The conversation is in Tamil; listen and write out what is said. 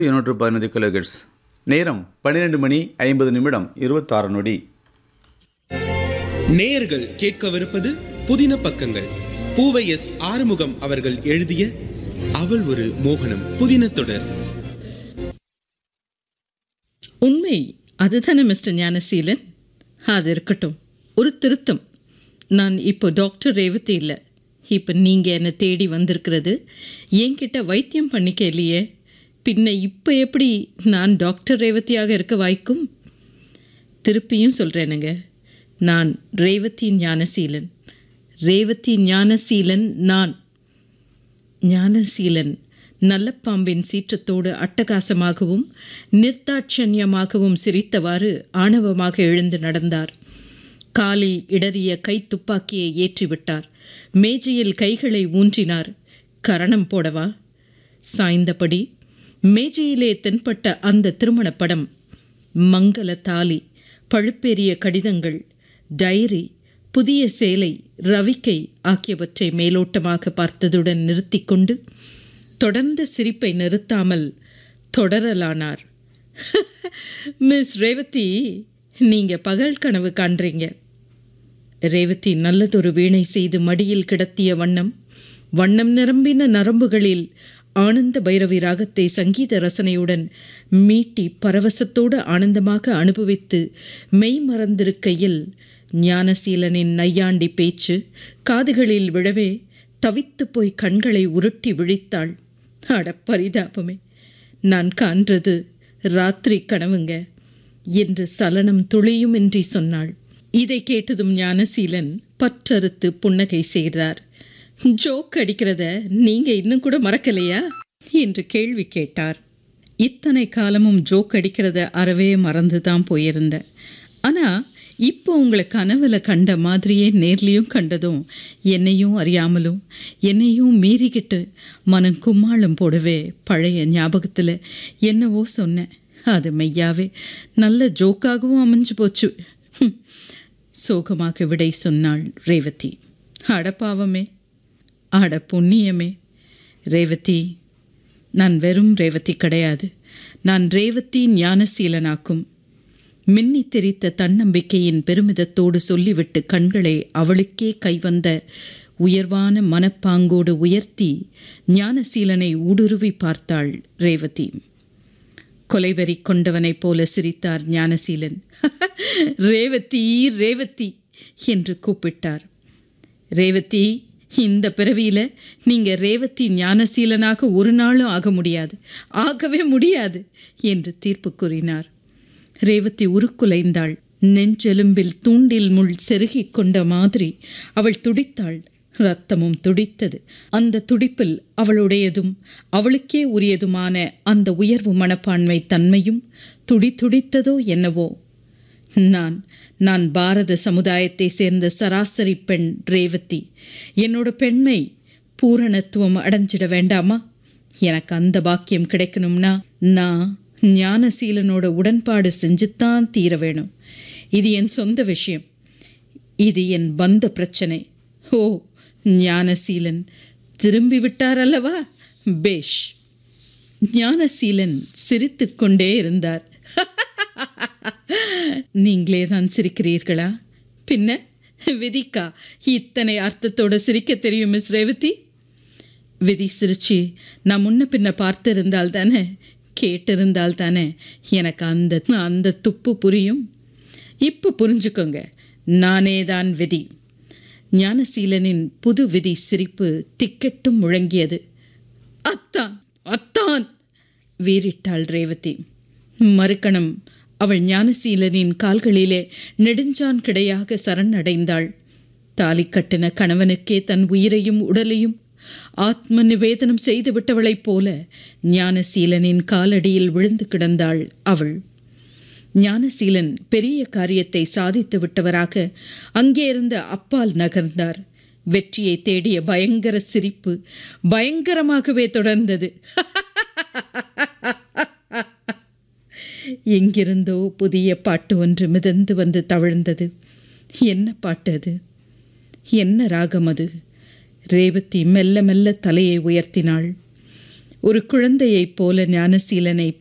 இருநூற்று பதினைந்து கிலோகிட்ஸ் நேரம் பன்னிரெண்டு மணி ஐம்பது நிமிடம் இருபத்தாறு நொடி நேயர்கள் கேட்கவிருப்பது புதின பக்கங்கள் பூவை எஸ் ஆறுமுகம் அவர்கள் எழுதிய அவள் ஒரு மோகனம் புதின தொடர் உண்மை அதுதானே மிஸ்டர் ஞானசீலன் அது இருக்கட்டும் ஒரு திருத்தம் நான் இப்போ டாக்டர் ரேவதி இல்லை இப்போ நீங்கள் என்னை தேடி வந்திருக்கிறது என்கிட்ட வைத்தியம் பண்ணிக்க இல்லையே பின்ன இப்போ எப்படி நான் டாக்டர் ரேவதியாக இருக்க வாய்க்கும் திருப்பியும் சொல்கிறேனுங்க நான் ரேவதி ஞானசீலன் ரேவதி ஞானசீலன் நான் ஞானசீலன் நல்ல பாம்பின் சீற்றத்தோடு அட்டகாசமாகவும் நிர்தாட்சண்யமாகவும் சிரித்தவாறு ஆணவமாக எழுந்து நடந்தார் காலில் இடறிய கை துப்பாக்கியை ஏற்றிவிட்டார் மேஜையில் கைகளை ஊன்றினார் கரணம் போடவா சாய்ந்தபடி மேஜையிலே தென்பட்ட அந்த திருமணப் படம் மங்கள தாலி பழுப்பேறிய கடிதங்கள் டைரி புதிய சேலை ரவிக்கை ஆகியவற்றை மேலோட்டமாக பார்த்ததுடன் நிறுத்திக்கொண்டு தொடர்ந்த சிரிப்பை நிறுத்தாமல் தொடரலானார் மிஸ் ரேவதி நீங்க பகல் கனவு காண்றீங்க ரேவதி நல்லதொரு வீணை செய்து மடியில் கிடத்திய வண்ணம் வண்ணம் நிரம்பின நரம்புகளில் ஆனந்த பைரவி ராகத்தை சங்கீத ரசனையுடன் மீட்டி பரவசத்தோடு ஆனந்தமாக அனுபவித்து மெய் மறந்திருக்கையில் ஞானசீலனின் நையாண்டி பேச்சு காதுகளில் விழவே தவித்து போய் கண்களை உருட்டி விழித்தாள் அட பரிதாபமே நான் காண்றது ராத்திரி கனவுங்க என்று சலனம் துளியுமின்றி சொன்னாள் இதை கேட்டதும் ஞானசீலன் பற்றறுத்து புன்னகை செய்தார் ஜோக் அடிக்கிறத நீங்க இன்னும் கூட மறக்கலையா என்று கேள்வி கேட்டார் இத்தனை காலமும் ஜோக் அடிக்கிறத அறவே மறந்து தான் போயிருந்தேன் ஆனால் இப்போ உங்களை கனவுல கண்ட மாதிரியே நேர்லேயும் கண்டதும் என்னையும் அறியாமலும் என்னையும் மீறிக்கிட்டு மனம் கும்மாளம் போடவே பழைய ஞாபகத்தில் என்னவோ சொன்னேன் அது மெய்யாவே நல்ல ஜோக்காகவும் அமைஞ்சு போச்சு ஹம். சோகமாக விடை சொன்னாள் ரேவதி அடப்பாவமே அட புண்ணியமே ரேவதி நான் வெறும் ரேவதி கிடையாது நான் ரேவதி ஞானசீலனாக்கும் மின்னி தெரித்த தன்னம்பிக்கையின் பெருமிதத்தோடு சொல்லிவிட்டு கண்களை அவளுக்கே கைவந்த உயர்வான மனப்பாங்கோடு உயர்த்தி ஞானசீலனை ஊடுருவி பார்த்தாள் ரேவதி கொலைவெறி கொண்டவனைப் போல சிரித்தார் ஞானசீலன் ரேவதி ரேவதி என்று கூப்பிட்டார் ரேவதி இந்த பிறவியில நீங்க ரேவதி ஞானசீலனாக ஒரு நாளும் ஆக முடியாது ஆகவே முடியாது என்று தீர்ப்பு கூறினார் ரேவதி உருக்குலைந்தாள் நெஞ்செலும்பில் தூண்டில் முள் செருகிக் கொண்ட மாதிரி அவள் துடித்தாள் ரத்தமும் துடித்தது அந்த துடிப்பில் அவளுடையதும் அவளுக்கே உரியதுமான அந்த உயர்வு மனப்பான்மை தன்மையும் துடி துடித்ததோ என்னவோ நான் நான் பாரத சமுதாயத்தை சேர்ந்த சராசரி பெண் ரேவதி என்னோட பெண்மை பூரணத்துவம் அடைஞ்சிட வேண்டாமா எனக்கு அந்த பாக்கியம் கிடைக்கணும்னா நான் ஞானசீலனோட உடன்பாடு செஞ்சுத்தான் தீர வேணும் இது என் சொந்த விஷயம் இது என் பந்த பிரச்சனை ஓ ஞானசீலன் திரும்பி விட்டார் அல்லவா பேஷ் ஞானசீலன் சிரித்துக்கொண்டே இருந்தார் நீங்களே தான் சிரிக்கிறீர்களா பின்ன விதிக்கா இத்தனை அர்த்தத்தோட சிரிக்க தெரியும் மிஸ் ரேவதி விதி சிரிச்சு நான் முன்ன பின்ன பார்த்திருந்தால் தானே கேட்டிருந்தால் தானே எனக்கு அந்த அந்த துப்பு புரியும் இப்போ புரிஞ்சுக்கோங்க நானே தான் விதி ஞானசீலனின் புது விதி சிரிப்பு திக்கெட்டும் முழங்கியது அத்தான் அத்தான் வீறிட்டாள் ரேவதி மறுக்கணம் அவள் ஞானசீலனின் கால்களிலே நெடுஞ்சான் கிடையாக சரணடைந்தாள் தாலி கட்டின கணவனுக்கே தன் உயிரையும் உடலையும் ஆத்ம நிவேதனம் செய்துவிட்டவளைப் போல ஞானசீலனின் காலடியில் விழுந்து கிடந்தாள் அவள் ஞானசீலன் பெரிய காரியத்தை சாதித்து விட்டவராக அங்கே இருந்த அப்பால் நகர்ந்தார் வெற்றியை தேடிய பயங்கர சிரிப்பு பயங்கரமாகவே தொடர்ந்தது எங்கிருந்தோ புதிய பாட்டு ஒன்று மிதந்து வந்து தவழ்ந்தது என்ன பாட்டு அது என்ன ராகம் அது ரேவதி மெல்ல மெல்ல தலையை உயர்த்தினாள் ஒரு குழந்தையைப் போல ஞானசீலனை